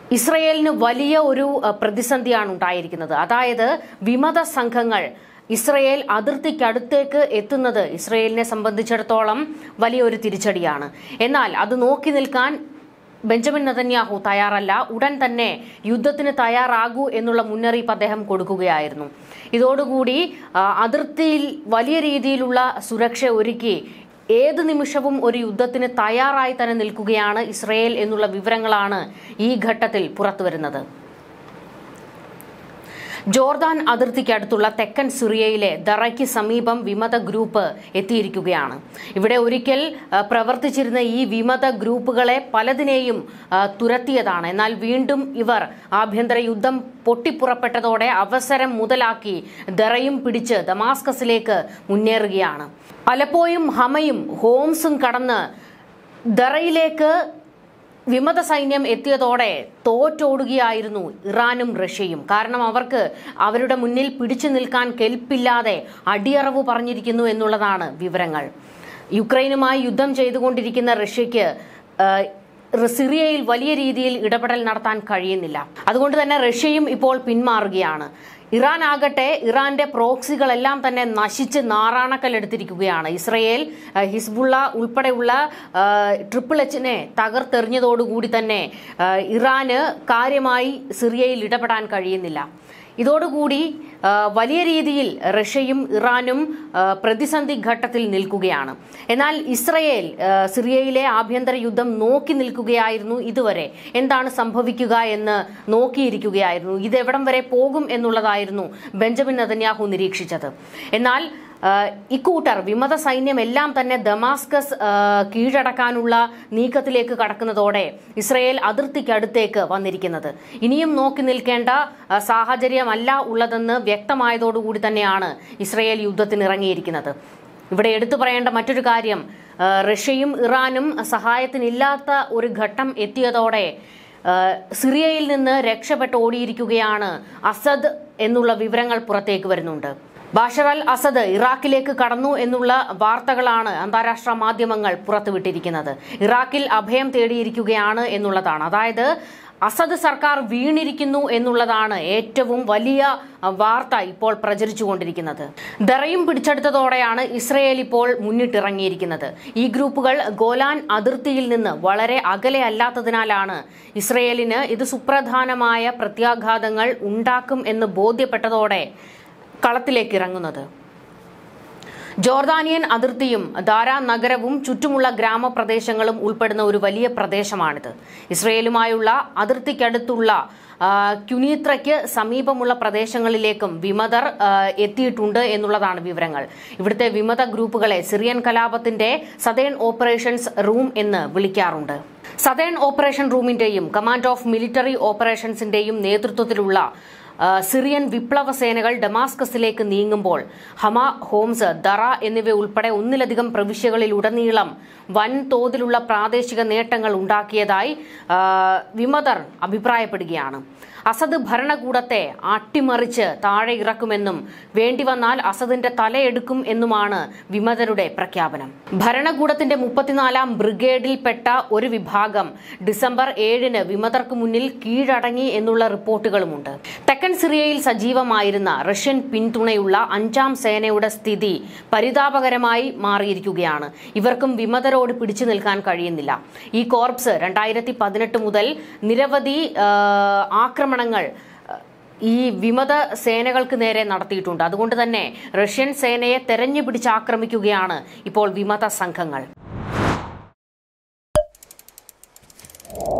ഇസ്രയേലിന് വലിയ ഒരു അഹ്, പ്രതിസന്ധിയാണ് ഉണ്ടായിരിക്കുന്നത് അതായത് വിമത സംഘങ്ങൾ ഇസ്രയേൽ അതിർത്തിക്കടുത്തേക്ക് എത്തുന്നത് ഇസ്രയേലിനെ സംബന്ധിച്ചിടത്തോളം വലിയൊരു തിരിച്ചടിയാണ് എന്നാൽ അത് നോക്കി നിൽക്കാൻ ബെഞ്ചമിൻ നതന്യാഹു തയ്യാറല്ല ഉടൻ തന്നെ യുദ്ധത്തിന് തയ്യാറാകൂ എന്നുള്ള മുന്നറിയിപ്പ് അദ്ദേഹം കൊടുക്കുകയായിരുന്നു ഇതോടുകൂടി ആ, അതിർത്തിയിൽ വലിയ രീതിയിലുള്ള സുരക്ഷ ഒരുക്കി ഏത് നിമിഷവും ഒരു യുദ്ധത്തിന് തയ്യാറായി തന്നെ നിൽക്കുകയാണ് ഇസ്രയേൽ എന്നുള്ള വിവരങ്ങളാണ് ഈ ഘട്ടത്തിൽ പുറത്തുവരുന്നത് ജോർദാൻ അതിർത്തിക്കടുത്തുള്ള തെക്കൻ സിറിയയിലെ ദറയ്ക്ക് സമീപം വിമത ഗ്രൂപ്പ് എത്തിയിരിക്കുകയാണ് ഇവിടെ ഒരിക്കൽ ആ, പ്രവർത്തിച്ചിരുന്ന ഈ വിമത ഗ്രൂപ്പുകളെ പലതിനെയും ആ, തുരത്തിയതാണ് എന്നാൽ വീണ്ടും ഇവർ ആഭ്യന്തര യുദ്ധം പൊട്ടിപ്പുറപ്പെട്ടതോടെ അവസരം മുതലാക്കി ദറയും പിടിച്ച് ദമാസ്കസിലേക്ക് മുന്നേറുകയാണ് പലപ്പോഴും ഹമയും ഹോംസും കടന്ന് ദറയിലേക്ക് വിമത സൈന്യം എത്തിയതോടെ തോറ്റോടുകയായിരുന്നു ഇറാനും റഷ്യയും കാരണം അവർക്ക് അവരുടെ മുന്നിൽ പിടിച്ചു നിൽക്കാൻ കെൽപ്പില്ലാതെ അടിയറവ് പറഞ്ഞിരിക്കുന്നു എന്നുള്ളതാണ് വിവരങ്ങൾ യുക്രൈനുമായി യുദ്ധം ചെയ്തുകൊണ്ടിരിക്കുന്ന റഷ്യയ്ക്ക് ആ, സിറിയയിൽ വലിയ രീതിയിൽ ഇടപെടൽ നടത്താൻ കഴിയുന്നില്ല അതുകൊണ്ട് തന്നെ റഷ്യയും ഇപ്പോൾ പിന്മാറുകയാണ് ഇറാൻ ആകട്ടെ ഇറാന്റെ പ്രോക്സികളെല്ലാം തന്നെ നശിച്ച് നാറാണക്കല്ലെടുത്തിരിക്കുകയാണ് ഇസ്രയേൽ ആ, ഹിസ്ബുള്ള ഉൾപ്പെടെയുള്ള ആ, ട്രിപ്പിൾ എച്ചിനെ തകർത്തെറിഞ്ഞതോടുകൂടി തന്നെ ആ, ഇറാന് കാര്യമായി സിറിയയിൽ ഇടപെടാൻ കഴിയുന്നില്ല ഇതോടുകൂടി ആ, വലിയ രീതിയിൽ റഷ്യയും ഇറാനും ആ, പ്രതിസന്ധി ഘട്ടത്തിൽ നിൽക്കുകയാണ് എന്നാൽ ഇസ്രയേൽ ആ, സിറിയയിലെ ആഭ്യന്തര യുദ്ധം നോക്കി നിൽക്കുകയായിരുന്നു ഇതുവരെ എന്താണ് സംഭവിക്കുക എന്ന് നോക്കിയിരിക്കുകയായിരുന്നു ഇതെവിടം വരെ പോകും എന്നുള്ളതായിരുന്നു ബെഞ്ചമിൻ നതന്യാഹു നിരീക്ഷിച്ചത് എന്നാൽ ആ, ഇക്കൂട്ടർ വിമത സൈന്യം എല്ലാം തന്നെ ദമാസ്കസ് ആ, കീഴടക്കാനുള്ള നീക്കത്തിലേക്ക് കടക്കുന്നതോടെ ഇസ്രയേൽ അതിർത്തിക്കടുത്തേക്ക് വന്നിരിക്കുന്നത് ഇനിയും നോക്കി നിൽക്കേണ്ട ആ, സാഹചര്യമല്ല ഉള്ളതെന്ന് വ്യക്തമായതോടുകൂടി തന്നെയാണ് ഇസ്രയേൽ യുദ്ധത്തിന് ഇറങ്ങിയിരിക്കുന്നത് ഇവിടെ എടുത്തു പറയേണ്ട മറ്റൊരു കാര്യം ആ, റഷ്യയും ഇറാനും സഹായത്തിനില്ലാത്ത ഒരു ഘട്ടം എത്തിയതോടെ ആ, സിറിയയിൽ നിന്ന് രക്ഷപ്പെട്ട് ഓടിയിരിക്കുകയാണ് അസദ് എന്നുള്ള വിവരങ്ങൾ പുറത്തേക്ക് വരുന്നുണ്ട് ബാഷർ അൽ അസദ് ഇറാഖിലേക്ക് കടന്നു എന്നുള്ള വാർത്തകളാണ് അന്താരാഷ്ട്ര മാധ്യമങ്ങൾ പുറത്തുവിട്ടിരിക്കുന്നത് ഇറാഖിൽ അഭയം തേടിയിരിക്കുകയാണ് എന്നുള്ളതാണ് അതായത് അസദ് സർക്കാർ വീണിരിക്കുന്നു എന്നുള്ളതാണ് ഏറ്റവും വലിയ അഹ്, വാർത്ത ഇപ്പോൾ പ്രചരിച്ചുകൊണ്ടിരിക്കുന്നത് ദറയും പിടിച്ചെടുത്തതോടെയാണ് ഇസ്രയേൽ ഇപ്പോൾ മുന്നിട്ടിറങ്ങിയിരിക്കുന്നത് ഈ ഗ്രൂപ്പുകൾ ഗോലാൻ അതിർത്തിയിൽ നിന്ന് വളരെ അകലെ അല്ലാത്തതിനാലാണ് ഇസ്രയേലിന് ഇത് സുപ്രധാനമായ പ്രത്യാഘാതങ്ങൾ ഉണ്ടാക്കും എന്ന് ബോധ്യപ്പെട്ടതോടെ കളത്തിലേക്ക് ഇറങ്ങുന്നത് ജോർദാനിയൻ അതിർത്തിയും ദാര നഗരവും ചുറ്റുമുള്ള ഗ്രാമപ്രദേശങ്ങളും ഉൾപ്പെടുന്ന ഒരു വലിയ പ്രദേശമാണിത് ഇസ്രയേലുമായുള്ള അതിർത്തിക്കടുത്തുള്ള ആ, ക്യുനീത്രയ്ക്ക് സമീപമുള്ള പ്രദേശങ്ങളിലേക്കും വിമതർ ആ, എത്തിയിട്ടുണ്ട് എന്നുള്ളതാണ് വിവരങ്ങൾ ഇവിടുത്തെ വിമത ഗ്രൂപ്പുകളെ സിറിയൻ കലാപത്തിന്റെ സതേൺ ഓപ്പറേഷൻസ് റൂം എന്ന് വിളിക്കാറുണ്ട് സതേൺ ഓപ്പറേഷൻ റൂമിന്റെയും കമാൻഡ് ഓഫ് മിലിറ്ററി ഓപ്പറേഷൻസിന്റെയും നേതൃത്വത്തിലുള്ള ആ, സിറിയൻ വിപ്ലവ സേനകൾ ഡമാസ്കസിലേക്ക് നീങ്ങുമ്പോൾ ഹമ ഹോംസ് ദറ എന്നിവ ഉൾപ്പെടെ ഒന്നിലധികം പ്രവിശ്യകളിലുടനീളം വൻതോതിലുള്ള പ്രാദേശിക നേട്ടങ്ങൾ ഉണ്ടാക്കിയതായി ആ, വിമതർ അഭിപ്രായപ്പെടുകയാണ് അസദ് ഭരണകൂടത്തെ അട്ടിമറിച്ച് താഴെ ഇറക്കുമെന്നും വേണ്ടിവന്നാൽ അസദിന്റെ തലയെടുക്കും എന്നുമാണ് വിമതരുടെ പ്രഖ്യാപനം ഭരണകൂടത്തിന്റെ മുപ്പത്തിനാലാം ബ്രിഗേഡിൽപ്പെട്ട ഒരു വിഭാഗം ഡിസംബർ ഏഴിന് വിമതർക്ക് മുന്നിൽ കീഴടങ്ങി എന്നുള്ള റിപ്പോർട്ടുകളുമുണ്ട് തെക്കൻ സിറിയയിൽ സജീവമായിരുന്ന റഷ്യൻ പിന്തുണയുള്ള അഞ്ചാം സേനയുടെ സ്ഥിതി പരിതാപകരമായി മാറിയിരിക്കുകയാണ് ഇവർക്കും വിമതരോട് പിടിച്ചു നിൽക്കാൻ കഴിയുന്നില്ല ഈ കോർപ്സ് രണ്ടായിരത്തി പതിനെട്ട് മുതൽ നിരവധി ആ, ആക്രമണങ്ങൾ ആ, ഈ വിമത സേനകൾക്ക് നേരെ നടത്തിയിട്ടുണ്ട് അതുകൊണ്ട് തന്നെ റഷ്യൻ സേനയെ തെരഞ്ഞു പിടിച്ച് ആക്രമിക്കുകയാണ് ഇപ്പോൾ വിമത സംഘങ്ങൾ